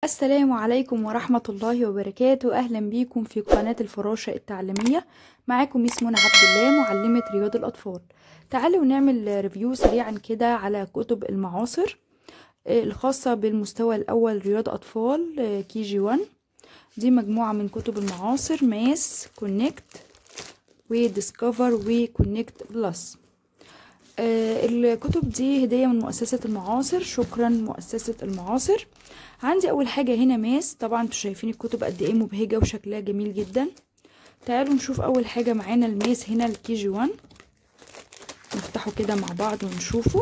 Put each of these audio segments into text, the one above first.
السلام عليكم ورحمة الله وبركاته أهلا بيكم في قناة الفراشة التعليمية معاكم ميس منى عبد الله معلمة رياض الأطفال تعالوا نعمل ريفيو سريعا كده على كتب المعاصر آه، الخاصة بالمستوى الأول رياض أطفال آه، كي جي 1 دي مجموعة من كتب المعاصر ماس كونكت وديسكفر وكونكت بلس آه، الكتب دي هدية من مؤسسة المعاصر شكرا مؤسسة المعاصر عندي أول حاجة هنا ماس طبعا انتوا شايفين الكتب قد ايه مبهجة وشكلها جميل جدا تعالوا نشوف أول حاجة معانا الماس هنا الكي جي 1 نفتحه كده مع بعض ونشوفه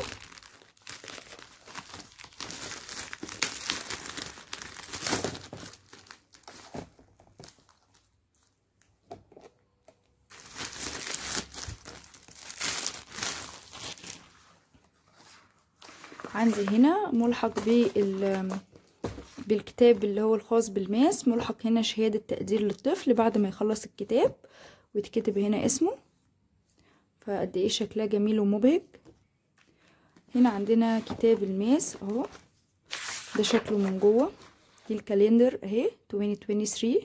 عندي هنا ملحق بال بالكتاب اللي هو الخاص بالماس ملحق هنا شهادة تقدير للطفل بعد ما يخلص الكتاب ويتكتب هنا اسمه فقد ايه شكلها جميل ومبهج هنا عندنا كتاب الماس اهو ده شكله من جوه دي الكالندر اهي 2023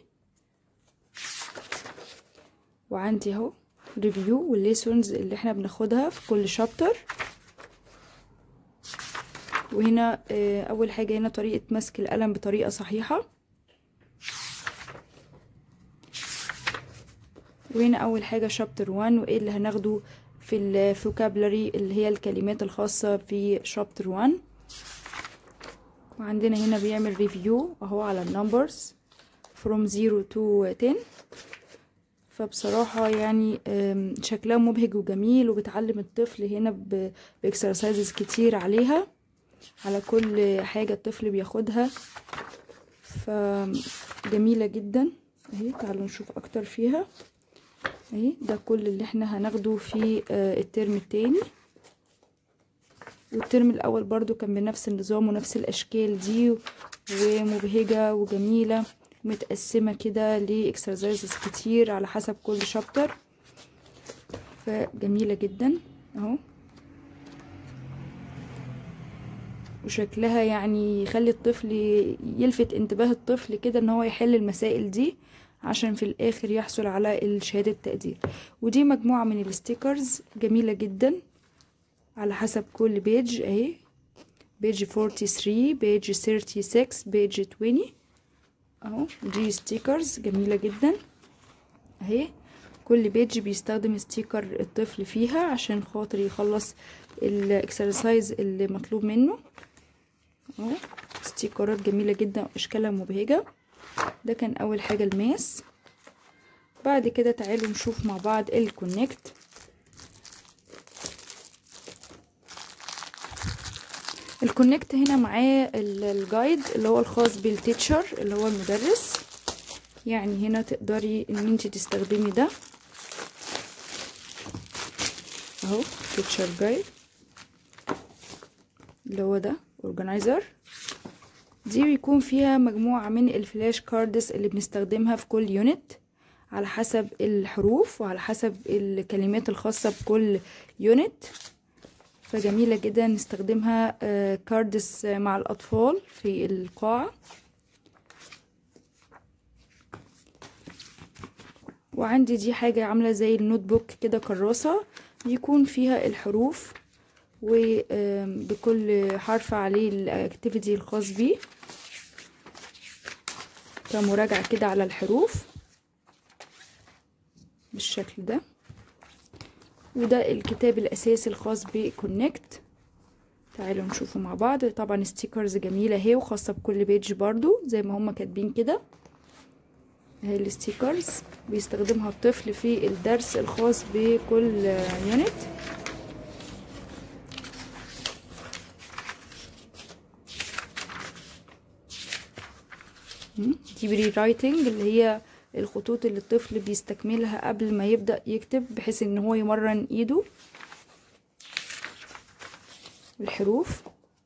وعندي اهو ريفيو والليسونز اللي احنا بناخدها في كل شابتر وهنا اول حاجه هنا طريقه مسك القلم بطريقه صحيحه وهنا اول حاجه شابتر 1 وايه اللي هناخده في الفوكابلري اللي هي الكلمات الخاصه في شابتر 1 وعندنا هنا بيعمل ريفيو اهو على النمبرز from 0 to 10 فبصراحة يعني شكلها مبهج وجميل وبتعلم الطفل هنا باكسرسايزز كتير عليها على كل حاجة الطفل بياخدها فجميلة جدا اهي تعالوا نشوف اكتر فيها اهي ده كل اللي احنا هناخده في الترم التاني والترم الاول برضو كان بنفس النظام ونفس الاشكال دي ومبهجة وجميلة متقسمة كده لاكسرسايزز كتير على حسب كل شابتر فجميلة جدا اهو وشكلها يعني يخلي الطفل يلفت انتباه الطفل كده ان هو يحل المسائل دي عشان في الاخر يحصل على شهادة التقدير ودي مجموعة من الستيكرز جميلة جدا على حسب كل بيج اهي بيج 43 بيج 36 بيج 20 اهو دي ستيكرز جميلة جدا اهي كل بيج بيستخدم ستيكر الطفل فيها عشان خاطر يخلص الاكسرسايز اللي مطلوب منه اهو ستيكرات جميله جدا واشكالها مبهجه ده كان اول حاجه الماس بعد كده تعالوا نشوف مع بعض الكونكت الكونكت هنا معاه الجايد اللي هو الخاص بالتيتشر اللي هو المدرس يعني هنا تقدري ان انت تستخدمي ده اهو تيتشر جايد اللي هو ده اورجانيزر دي بيكون فيها مجموعة من الفلاش كاردز اللي بنستخدمها في كل يونت على حسب الحروف وعلى حسب الكلمات الخاصة بكل يونت فجميلة جدا نستخدمها كاردز مع الأطفال في القاعة وعندي دي حاجة عاملة زي النوت بوك كده كراسة بيكون فيها الحروف وبكل حرف عليه الاكتيفيتي الخاص بيه كمراجعة كده على الحروف بالشكل ده وده الكتاب الاساسي الخاص بكونكت تعالوا نشوفه مع بعض طبعا ستيكرز جميلة اهي وخاصة بكل بيج برضو زي ما هما كاتبين كده اهي الستيكرز بيستخدمها الطفل في الدرس الخاص بكل يونت دي بري رايتنج اللي هي الخطوط اللي الطفل بيستكملها قبل ما يبدأ يكتب بحيث ان هو يمرن ايده الحروف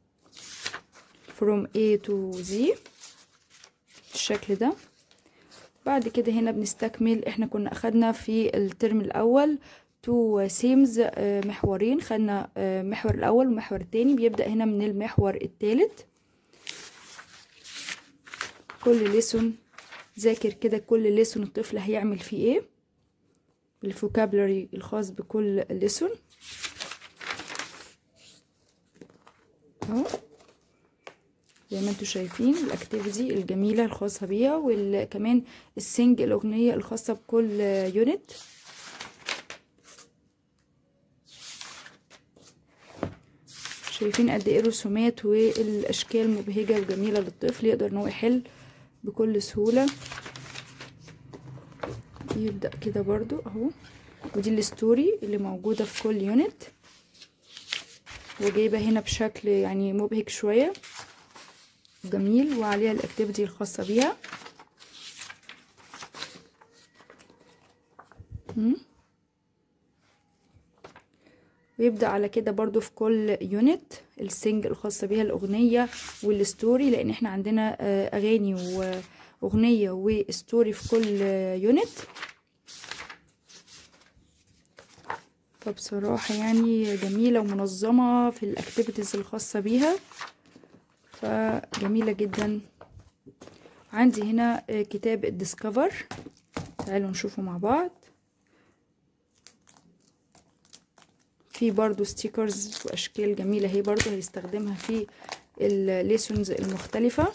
from A to Z بالشكل ده بعد كده هنا بنستكمل احنا كنا اخدنا في الترم الاول تو سيمز محورين خدنا محور الاول والمحور التاني بيبدأ هنا من المحور التالت كل ليسون ذاكر كده كل ليسون الطفل هيعمل فيه ايه بالفوكابلري الخاص بكل ليسون اهو زي ما انتم شايفين الاكتيفيتي الجميله الخاصه بيها وكمان السنج الاغنيه الخاصه بكل يونت شايفين قد ايه الرسومات والاشكال مبهجه وجميله للطفل يقدر ان هو يحل بكل سهوله يبدا كده برضو اهو ودي الستوري اللي موجوده في كل يونت وجايبه هنا بشكل يعني مبهج شويه جميل وعليها الاكتيفيتي الخاصه بيها ويبدأ على كده برضو في كل يونت السنج الخاصة بيها الأغنية والستوري لأن احنا عندنا أغاني وأغنية وستوري في كل يونت فبصراحة يعني جميلة ومنظمة في الأكتيفيتيز الخاصة بيها فجميلة جدا عندي هنا كتاب الديسكفر تعالوا نشوفه مع بعض في برضو ستيكرز واشكال جميله هي برضو هيستخدمها في الليسونز المختلفه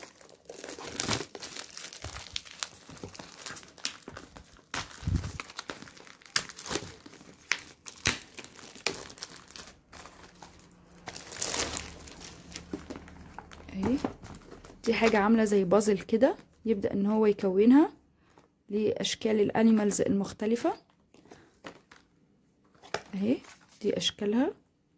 اهي دي حاجه عامله زي بازل كده يبدا ان هو يكونها لاشكال الانيمالز المختلفه اهي دي اشكالها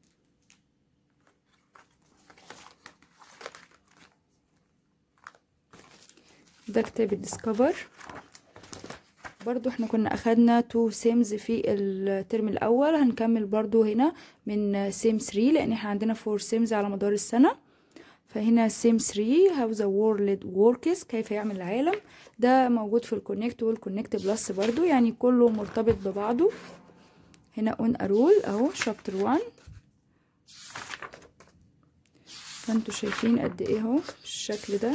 ده كتاب الديسكفر برضو احنا كنا اخدنا تو سيمز في الترم الاول هنكمل برضو هنا من سيم 3 لان احنا عندنا فور سيمز على مدار السنه فهنا سيم 3 هاو ذا وورلد works كيف يعمل العالم ده موجود في الكونكت والكونكت بلس برضو يعني كله مرتبط ببعضه هنا اون ارول اهو شابتر 1 فانتوا شايفين قد ايه اهو بالشكل ده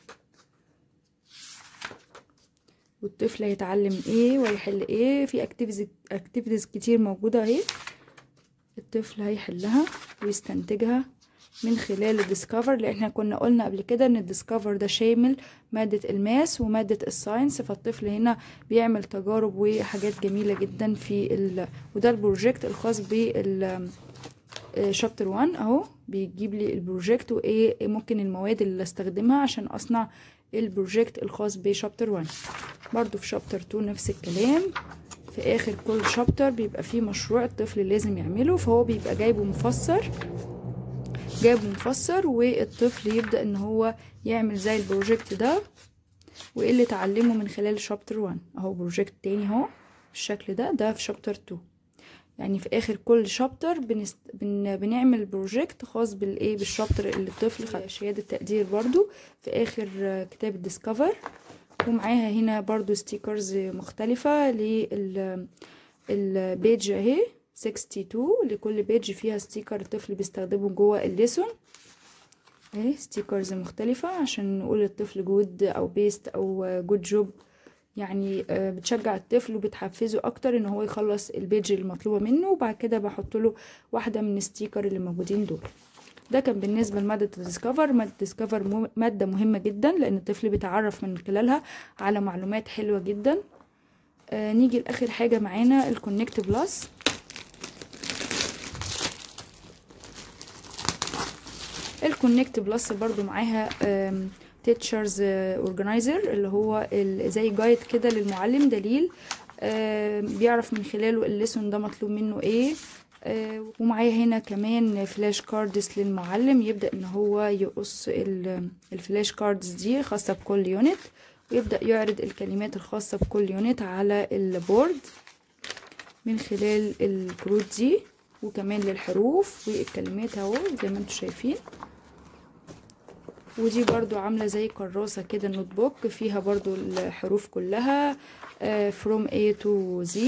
والطفل هيتعلم ايه ويحل ايه في اكتيفيتيز اكتيفيتيز كتير موجوده اهي الطفل هيحلها ويستنتجها من خلال الديسكفر لان احنا كنا قلنا قبل كده ان الديسكفر ده شامل مادة الماس ومادة الساينس فالطفل هنا بيعمل تجارب وحاجات جميلة جدا في ال... وده البروجكت الخاص بال شابتر 1 اهو بيجيب لي البروجكت وايه ممكن المواد اللي استخدمها عشان اصنع البروجكت الخاص بشابتر 1 برضو في شابتر 2 نفس الكلام في اخر كل شابتر بيبقى فيه مشروع الطفل لازم يعمله فهو بيبقى جايبه مفسر جايبه مفسر والطفل يبدأ ان هو يعمل زي البروجكت ده وايه اللي اتعلمه من خلال شابتر 1 اهو بروجكت تاني اهو بالشكل ده ده في شابتر 2 يعني في اخر كل شابتر بنست... بن... بنعمل بروجكت خاص بالايه بالشابتر اللي الطفل خد شهاده تقدير برضو في اخر كتاب الديسكفر ومعاها هنا برضو ستيكرز مختلفه لل البيج اهي 62 لكل بيج فيها ستيكر الطفل بيستخدمه جوه الليسون اهي ستيكرز مختلفة عشان نقول للطفل جود او بيست او جود جوب يعني بتشجع الطفل وبتحفزه اكتر ان هو يخلص البيج المطلوبة منه وبعد كده بحط له واحدة من الستيكر اللي موجودين دول ده كان بالنسبة لمادة الديسكفر مادة الديسكفر مادة مهمة جدا لان الطفل بيتعرف من خلالها على معلومات حلوة جدا آه نيجي لاخر حاجة معانا الكونكت بلس الكونكت بلس برضو معاها تيتشرز اورجنايزر اللي هو زي جايد كده للمعلم دليل بيعرف من خلاله الليسون ده مطلوب منه ايه ومعايا هنا كمان فلاش كاردز للمعلم يبدأ ان هو يقص الفلاش كاردز دي خاصة بكل يونت ويبدأ يعرض الكلمات الخاصة بكل يونت على البورد من خلال الكروت دي وكمان للحروف والكلمات اهو زي ما انتم شايفين ودي برضو عاملة زي كراسة كده نوت بوك فيها برضو الحروف كلها آه from A to Z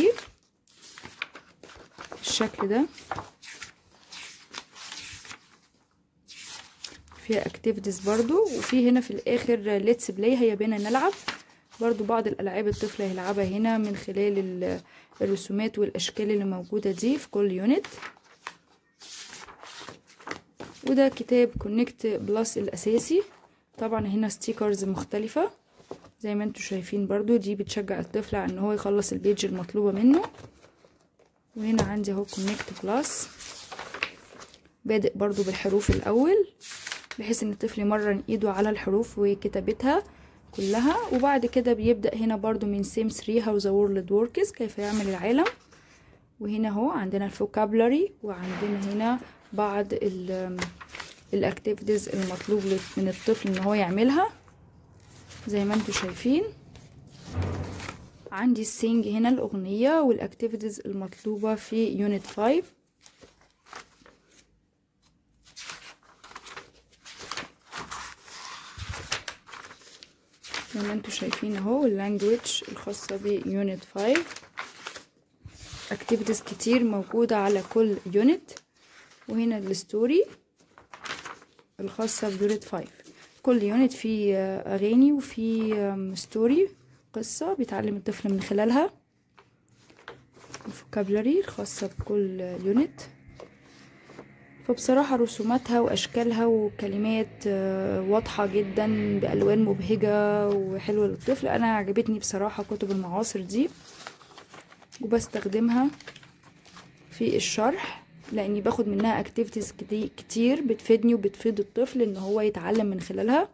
بالشكل ده فيها اكتيفيتيز برضو وفي هنا في الاخر ليتس بلاي هيا بينا نلعب برضو بعض الالعاب الطفل هيلعبها هنا من خلال الرسومات والاشكال اللي موجودة دي في كل يونت وده كتاب كونكت بلس الاساسي طبعا هنا ستيكرز مختلفة زي ما انتوا شايفين برضو دي بتشجع الطفل على ان هو يخلص البيج المطلوبة منه وهنا عندي اهو كونكت بلس بادئ برضو بالحروف الاول بحيث ان الطفل يمرن ايده على الحروف وكتابتها كلها وبعد كده بيبدأ هنا برضو من سيم 3 هاو ذا وورلد وركس كيف يعمل العالم وهنا اهو عندنا الفوكابلري وعندنا هنا بعض الاكتيفيتيز المطلوب من الطفل ان هو يعملها زي ما انتوا شايفين عندي السينج هنا الاغنية والاكتيفيتيز المطلوبة في يونت 5 زي ما انتوا شايفين اهو اللانجوج الخاصة بيونت 5 اكتيفيتيز كتير موجودة على كل يونت وهنا الستوري الخاصة بيونت 5 كل يونت فيه اغاني وفيه ستوري قصة بيتعلم الطفل من خلالها الفوكابلري الخاصة بكل يونت فبصراحة رسوماتها وأشكالها وكلمات واضحة جدا بألوان مبهجة وحلوة للطفل أنا عجبتني بصراحة كتب المعاصر دي وبستخدمها في الشرح لأني باخد منها اكتيفيتيز كتير بتفيدني وبتفيد الطفل إن هو يتعلم من خلالها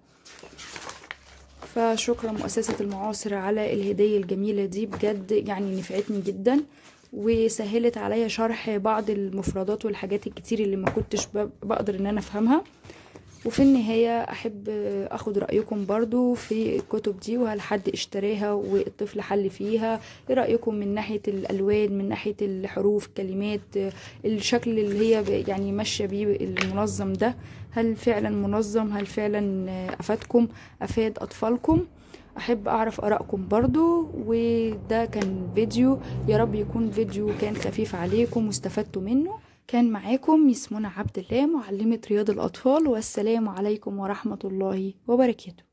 فشكرا مؤسسة المعاصر على الهدية الجميلة دي بجد يعني نفعتني جدا وسهلت عليا شرح بعض المفردات والحاجات الكتير اللي ما كنتش بقدر ان انا افهمها وفي النهاية احب اخد رأيكم برضو في الكتب دي وهل حد اشتراها والطفل حل فيها ايه رأيكم من ناحية الالوان من ناحية الحروف كلمات الشكل اللي هي يعني ماشية بيه المنظم ده هل فعلا منظم هل فعلا افادكم افاد اطفالكم احب اعرف ارائكم برضو وده كان فيديو يا رب يكون فيديو كان خفيف عليكم واستفدتوا منه كان معاكم يسمونة عبد الله معلمة رياض الأطفال والسلام عليكم ورحمة الله وبركاته